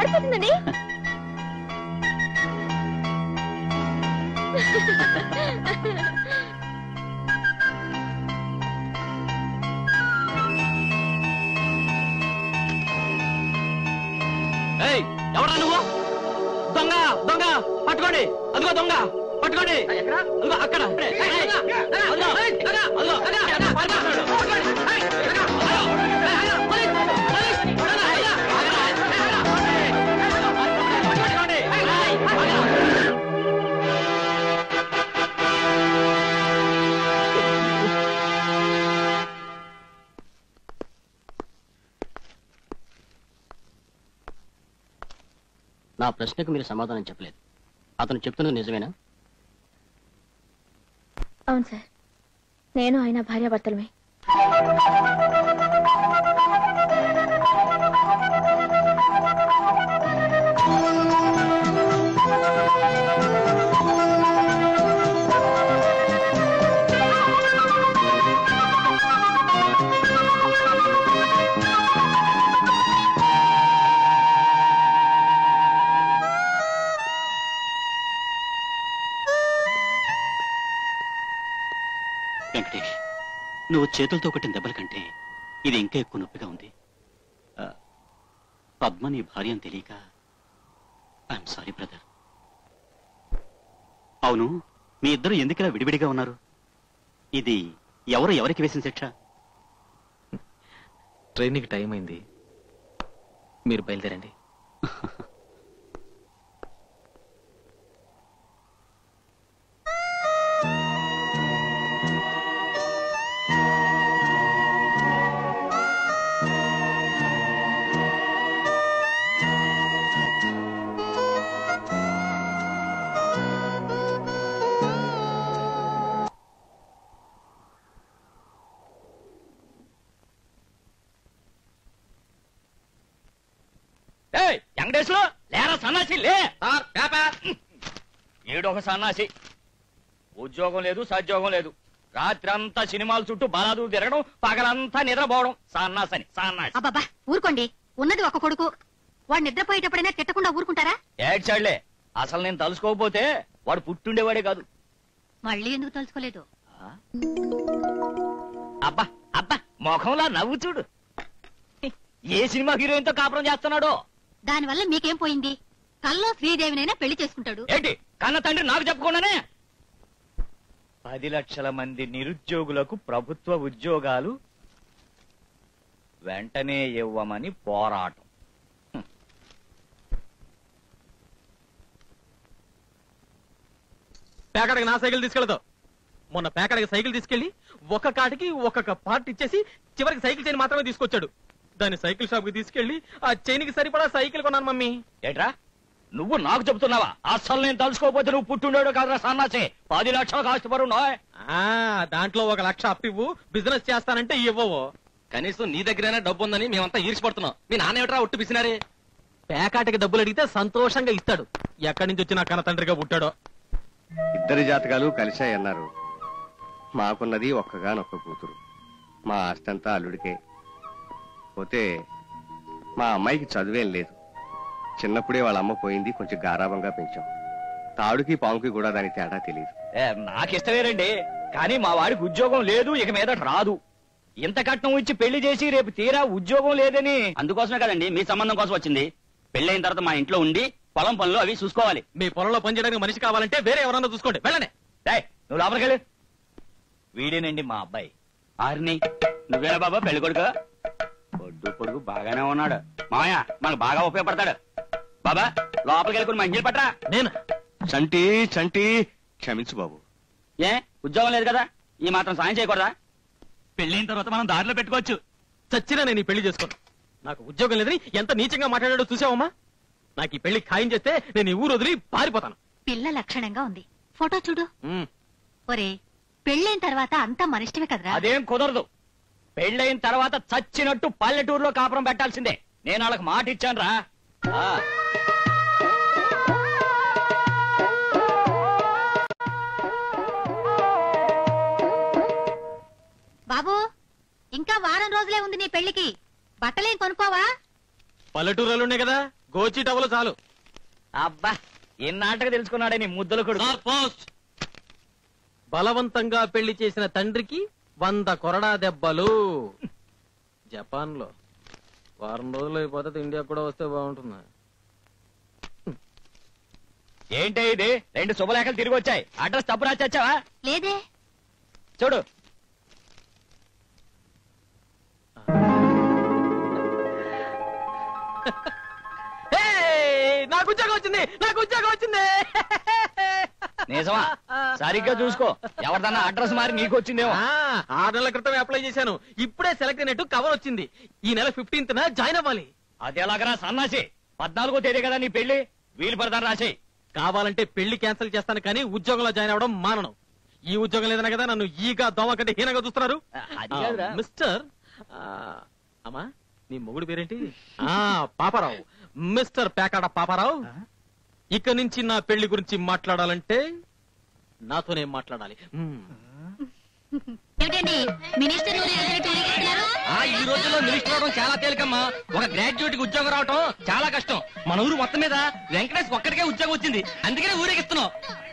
పడిపోతుందండి ఏయ్ ఎవడా నువ్వు దొంగ దొంగ పట్టుకోండి అదిగో దొంగ పట్టుకోండి అదిగో అక్కడ ఏయ్, ఏయ్, అదిగో, అదిగో, అదిగో, పట్టుకోండి. ఏయ్, అదిగో, అదిగో, పోలీస్, పోలీస్, అదిగో, అదిగో, పట్టుకోండి. ఏయ్, అదిగో. నా ప్రశ్నకు మీరు సమాధానం చెప్పలేదు అతను చెప్తున్నది నిజమేనా అవును సార్ నేను ఆయన భార్యాభర్తలమే వెంకటేష్ నువ్వు చేతులతో కొట్టిన దెబ్బల కంటే ఇది ఇంకా ఎక్కువ నొప్పిగా ఉంది ఆ, పద్మ నీ భార్య అని తెలియక ఐఎమ్ సారీ బ్రదర్ అవును మీ ఇద్దరు ఎందుకిలా విడివిడిగా ఉన్నారు ఇది ఎవరు ఎవరికి వేసిన శిక్ష ట్రైన్కి టైం అయింది మీరు బయలుదేరండి ఏయ్ వెంకటేశ్వరు లేరా సన్నాసి లే సార్ పేపర్ ఏడు ఒక సన్నాసి ఉద్యోగం లేదు సద్యోగం లేదు రాత్రి అంతా సినిమాల చుట్టూ బలాదు తిరగడం పగలంతా నిద్రపోవడం సన్నాసని సన్నాసి అబ్బబ్బా ఊరుకోండి ఉన్నది ఒక కొడుకు వాడు నిద్రపోయేటప్పుడైనా తిట్టకుండా ఊరుకుంటారా ఏడ్చాడులే అసలు నేను తలుసుకోకపోతే వాడు పుట్టుండేవాడే కాదు మళ్ళీ ఎందుకు తలుచుకోలేదు అబ్బా అబ్బా ముఖంలా నవ్వు చూడు ఏ సినిమా హీరోయిన్ తో కాపురం చేస్తున్నాడో దానివల్ల మీకేం పోయింది కల్లో శ్రీదేవినైనా పెళ్లి చేసుకుంటాడు ఏంటి కన్న తండ్రి నాకు చెప్పకుండానే పది లక్షల మంది నిరుద్యోగులకు ప్రభుత్వ ఉద్యోగాలు వెంటనే ఇవ్వమని పోరాటం పేకాడకి నా సైకిల్ తీసుకెళ్తావు మొన్న పేకాడకి సైకిల్ తీసుకెళ్లి ఒక కాటికి ఒక్కొక్క పార్ట్ ఇచ్చేసి చివరికి సైకిల్ చైన్ మాత్రమే తీసుకొచ్చాడు దాన్ని సైకిల్ షాప్ కి తీసుకెళ్లి ఆ చైన్ కి సరిపడా సైకిల్ కొన్నాను మమ్మీ ఏట్రా నువ్వు నాకు చెప్తున్నావా అస్సలు నేను తలుసుకోకపోతే నువ్వు పుట్టుండేడు కాదురా సన్నాసే పది లక్షలు కాస్తుపరు నాయ్ ఆ దాంట్లో ఒక లక్ష అప్పివ్వు బిజినెస్ చేస్తానంటే ఇవ్వవు కనీసం నీ దగ్గరైనా డబ్బు ఉందని మేమంతా ఈర్చిపడుతున్నాం మీ నాన్న ఏమిట్రా ఒట్టు పిసినారే పేకాటకి డబ్బులు అడిగితే సంతోషంగా ఇస్తాడు ఎక్కడి నుంచి వచ్చిన కన్న తండ్రిగా పుట్టాడో ఇద్దరి జాతకాలు కలిశాయన్నారు మాకున్నది ఒక్కగానొక్క కూతురు మా ఆస్తంతా అల్లుడికే పోతే మా అమ్మాయికి చదువేం లేదు చిన్నప్పుడే వాళ్ళ అమ్మ పోయింది కొంచెం గారాబంగా పెంచాం తాడుకి పాముకి కూడా దాని తేడా తెలియదు ఏ, నాకిష్టమేనండి కానీ మా వాడికి ఉద్యోగం లేదు ఇక మీద రాదు ఇంత కట్నం ఇచ్చి పెళ్లి చేసి రేపు తీరా ఉద్యోగం లేదని అందుకోసమే కదండి మీ సంబంధం కోసం వచ్చింది పెళ్ళైన తర్వాత మా ఇంట్లో ఉండి పొలం పనులు అవి చూసుకోవాలి మీ పొలంలో పనిచేయడానికి మనిషి కావాలంటే వేరే ఎవరన్నా చూసుకోండి వెళ్ళండి డేయ్, నువ్వు లోపలికెళ్ళు వీడేనండి మా అబ్బాయి ఆరిని నువ్వేనా బాబా పెళ్లి కొడుకు పొడ్డు పొడుగు బాగానే ఉన్నాడు మామయ్య మనకు బాగా ఉపయోగపడతాడు బాబా లోపలికి వెళ్ళి కొన్ని మంచిలు పట్టరా నేను చంటి చంటి క్షమించు బాబు ఏ ఉద్యోగం లేదు కదా ఈ మాత్రం సాయం చేయకూడదా పెళ్ళైన తర్వాత మనం దారిలో పెట్టుకోవచ్చు చచ్చినా నేను ఈ పెళ్లి చేసుకోను నాకు ఉద్యోగం లేదని ఎంత నీచంగా మాట్లాడాడో చూసావమ్మా నాకు ఈ పెళ్లి ఖాయం చేస్తే నేను ఈ ఊరు వదిలి పారిపోతాను పిల్ల లక్షణంగా ఉంది ఫోటో చూడు ఉమ్. ఒరే పెళ్ళైన తర్వాత అంతా మనిష్టమే కదరా అదేం కుదరదు పెళ్ళైన తర్వాత చచ్చినట్టు పల్లెటూరులో కాపురం పెట్టాల్సిందే నేను వాళ్ళకి మాట ఇచ్చాను రా బాబు ఇంకా వారం రోజులే ఉంది నీ పెళ్లికి బట్టలేం కొనుక్కోవా పల్లెటూరులో ఉన్నాయి కదా గోచి టవలు చాలు అబ్బా ఎన్నాటగా తెలుసుకున్నాడే నీ ముద్దలు కొడుకు పోస్ట్ బలవంతంగా పెళ్లి చేసిన తండ్రికి వంద కొరడా దెబ్బలు జపాన్ లో వారం రోజులు అయిపోతే ఇండియా కూడా వస్తే బాగుంటుంది ఏంటి ఇది రెండు శుభలేఖలు తిరిగి వచ్చాయి అడ్రస్ తప్పు రాచచ్చావా లేదే చూడు ఏయ్, నాకు ఉద్యోగం వచ్చింది నాకు ఉద్యోగం వచ్చింది నిజమా సరిగ్గా చూసుకో ఎవరిదన్నా అడ్రస్ మారి నీకు వచ్చిందేమో ఆ, ఆరు నెలల క్రితం అప్లై చేశాను ఇప్పుడే సెలెక్ట్ అయినట్టు కవర్ వచ్చింది ఈ నెల ఫిఫ్టీన్త్ జాయిన్ అవ్వాలి అది ఎలాగరా సన్నాసి పద్నాలుగో తేదీ కదా నీ పెళ్లి వీలు పడతాను రాసేయ్ కావాలంటే పెళ్లి క్యాన్సిల్ చేస్తాను కానీ ఉద్యోగంలో జాయిన్ అవ్వడం మానను ఈ ఉద్యోగం లేదన కదా నన్ను ఈగా దోమ కంటే హీనంగా చూస్తున్నారు అది కాదురా. ఆ, మిస్టర్ ఆ, అమ్మా నీ మొగుడు పేరేంటి ఆ పాపారావు మిస్టర్ పేకాడ పాపారావు ఇక నుంచి నా పెళ్లి గురించి మాట్లాడాలంటే నాతోనే మాట్లాడాలి మ్మ్. ఏమిటండి మినిస్టర్ ఆ ఈ రోజుల్లో మినిస్టర్ అవడం చాలా తేలికమ్మా ఒక గ్రాడ్యుయేట్ కి ఉద్యోగం రావటం చాలా కష్టం మన ఊరు మొత్తం మీద వెంకటేష్ ఒక్కడికే ఉద్యోగం వచ్చింది అందుకనే ఊరేగిస్తున్నాం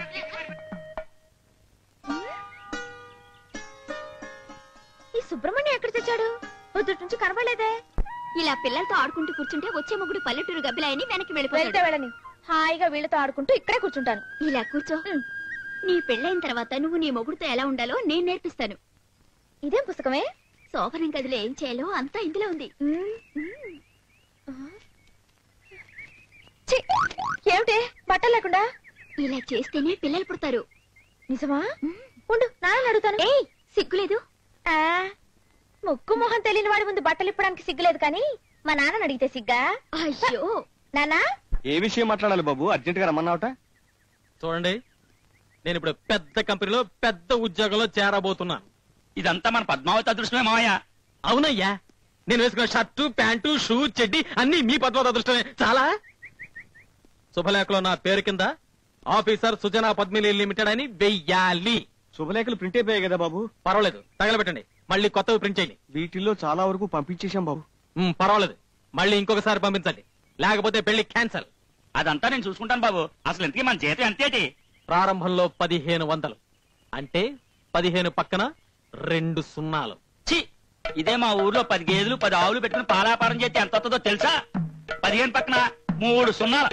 ఈ సుబ్రహ్మణ్యం ఎక్కడ తెచ్చాడు పొద్దుటి నుంచి కనబడలేదే ఇలా పిల్లలతో ఆడుకుంటూ కూర్చుంటే వచ్చే మొగుడు పల్లెటూరు గబ్బిలాయని వెనక్కి వెళ్తే వెళ్ళిపోతాడు వెళ్ళని హాయిగా వీళ్ళతో ఆడుకుంటూ ఇక్కడే కూర్చుంటాను ఇలా కూర్చో నీ పెళ్ళైన తర్వాత నువ్వు నీ మొగుడుతో ఎలా ఉండాలో నేను నేర్పిస్తాను ఇదేం పుస్తకమే శోభనం గదిలో ఏం చేయాలో అంతా ఇందులో ఉంది ఛీ! ఏమిటి బట్టలు లేకుండా ఇలా చేస్తేనే పిల్లలు పుడతారు నిజమా ఉండు నాన్న అడుగుతాను ఏయ్ సిగ్గులేదు ఆ, ముక్కు మొహం తెలియని వాడి ముందు బట్టలు ఇప్పడానికి సిగ్గులేదు కానీ మా నాన్నని అడిగితే సిగ్గా అయ్యో నానా ఏ విషయం మాట్లాడాలి బాబు అర్జెంట్ గా రమ్మన్నావట చూడండి నేను ఇప్పుడు పెద్ద కంపెనీలో పెద్ద ఉద్యోగంలో చేరబోతున్నాను ఇదంతా మన పద్మావతి అదృష్టమే మావయ్య అవునయ్యా నేను వేసుకున్న షర్టు ప్యాంటు షూ చెడ్డి అన్ని మీ పద్మావతి అదృష్టమే చాలా శుభలేఖలో నా పేరు కింద ఆఫీసర్ సుజనా పద్మిని లిమిటెడ్ అని వెయ్యాలి శుభలేఖలు ప్రింట్ అయిపోయాయి కదా బాబు పర్వాలేదు తగలబెట్టండి మళ్ళీ కొత్తవి ప్రింట్ చేయండి వీటిల్లో చాలా వరకు పంపించేశాం బాబు ఉమ్, పర్వాలేదు మళ్ళీ ఇంకొకసారి పంపించండి లేకపోతే పెళ్లి క్యాన్సల్ అదంతా నేను చూసుకుంటాను బాబు అసలు ఇంతకీ మన జీతం ఎంతేటి ప్రారంభంలో పదిహేను వందలు అంటే పదిహేను పక్కన రెండు సున్నాలు ఛీ ఇదే మా ఊర్లో పది గేదెలు పది ఆవులు పెట్టుకుని పాలాపారం చేస్తే ఎంత వస్తుందో తెలుసా పదిహేను పక్కన మూడు సున్నాలు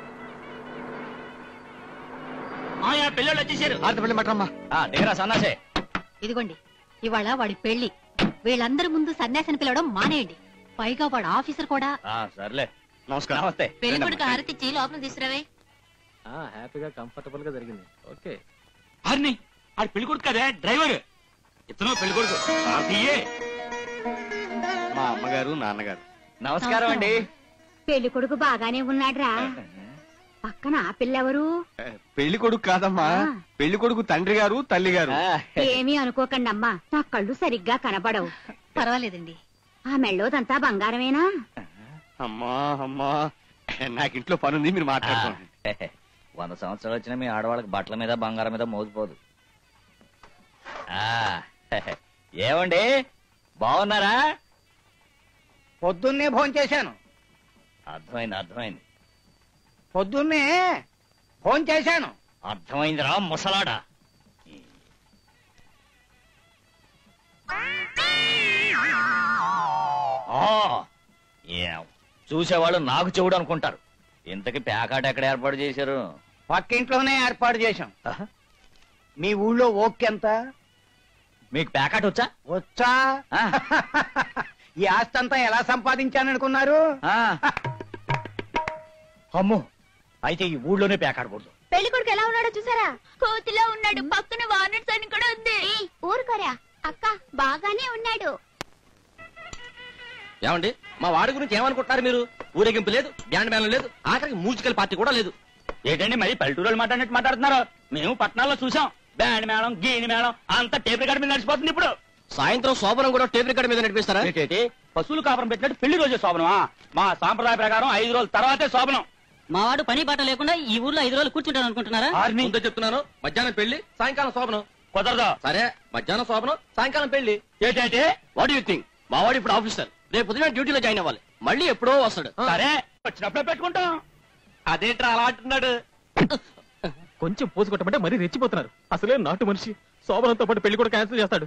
మాయా పిల్లలు వచ్చేసారు ఆడత పెళ్లి మటమ్మా ఆ దిగరా సన్నాసే ఇదిగోండి ఇవాళ వాడి పెళ్లి వీళ్ళందరి ముందు సన్యాసిని పిలవడం మానేయండి పైగా వాడు ఆఫీసర్ కూడా ఆ సర్లే నమస్కారం నమస్తే పెళ్లి కొడుకు హారతిచ్చి లోపల తీసుకురావే ఆ, హ్యాపీగా కంఫర్టబుల్ గా జరిగింది ఓకే అర్ని ఆడు పెళ్లి కొడుకు కదే డ్రైవర్ ఇతను పెళ్లి కొడుకు ఆ, తీయే. మా అమ్మగారు నాన్నగారు నమస్కారం అండి పెళ్లి కొడుకు బాగానే ఉన్నాడ్రా పక్కన ఆ పిల్లెవరు ఏ, పెళ్లి కొడుకు కాదమ్మా ఆ. పెళ్లి కొడుకు తండ్రి గారు తల్లి గారు ఆ, ఏమీ అనుకోకండి అమ్మా నా కళ్ళు సరిగ్గా కనబడవు పర్వాలేదండి ఆ మెళ్ళోదంతా బంగారమేనా అమ్మా అమ్మా నాకు ఇంట్లో పనుంది మీరు ఆ, మాట్లాడుకోండి వంద సంవత్సరాలు వచ్చినా మీ ఆడవాళ్ళకి బట్టల మీద బంగారం మీద మోగిపోదు ఆ, ఏమండి బాగున్నారా పొద్దున్నే భోంచేశాను అర్థమైంది అర్థమైంది పొద్దున్నే భోంచేశాను అర్థమైందిరా ముసలాడా ఆ, ఏం, చూసేవాళ్ళు నాకు చెవుడు అనుకుంటారు ఇంతకి ప్యాకాట్ ఎక్కడ ఏర్పాటు చేశారు పక్కింట్లోనే ఏర్పాటు చేశాం మీ ఊళ్ళో ఓకెంత మీకు ప్యాకాట్ వచ్చా వచ్చా ఆ. ఈ ఆస్తి అంతా ఎలా సంపాదించాననుకున్నారు ఆ. అమ్మో అయితే ఈ ఊళ్ళోనే ప్యాకాడకూడదు పెళ్లి కొడుకు ఎలా ఉన్నాడో చూసారా కోతిలో ఉన్నాడు పక్కన వానర్స్ అని కూడా ఉంది ఊరుకోరా అక్క బాగానే ఉన్నాడు ఏమండి మా వాడి గురించి ఏమనుకుంటున్నారు మీరు ఊరేగింపు లేదు బ్యాండ్ మేళం లేదు ఆఖరికి మ్యూజికల్ పార్టీ కూడా లేదు ఏంటండి మరి పల్లెటూరు మాట్లాడినట్టు మాట్లాడుతున్నారు మేము పట్టణాల్లో చూసాం బ్యాండ్ మేళం గీని మేళం అంతా టేప్ రికార్డ్ మీద నడిచిపోతుంది ఇప్పుడు సాయంత్రం శోభనం కూడా టేప్ రికార్డ్ మీద నడిపిస్తారా ఏంటి పశువులు కాపురం పెట్టినట్టు పెళ్లి రోజే శోభనమా మా సాంప్రదాయ ప్రకారం ఐదు రోజుల తర్వాతే శోభనం మావాడు పని బాట లేకుండా ఈ ఊర్లో ఐదు రోజులు కూర్చుంటాను అనుకుంటున్నారా ముందే చెప్తున్నాను మధ్యాహ్నం పెళ్లి సాయంకాలం శోభనం కుదరదా సరే మధ్యాహ్నం శోభనం సాయంకాలం పెళ్లి ఏంటంటే వాట్ యూ థింక్ మా వాడు ఇప్పుడు ఆఫీసర్ రేపు పొద్దున డ్యూటీలో జాయిన్ అవ్వాలి మళ్ళీ ఎప్పుడో వస్తాడు సరే వచ్చినప్పుడే పెట్టుకుంటాం అదేంట్రా అలా అంటున్నాడు కొంచెం పోసు కొట్టమంటే మరీ రెచ్చిపోతున్నారు అసలే నాటు మనిషి శోభనంతో పాటు పెళ్లి కూడా క్యాన్సిల్ చేస్తాడు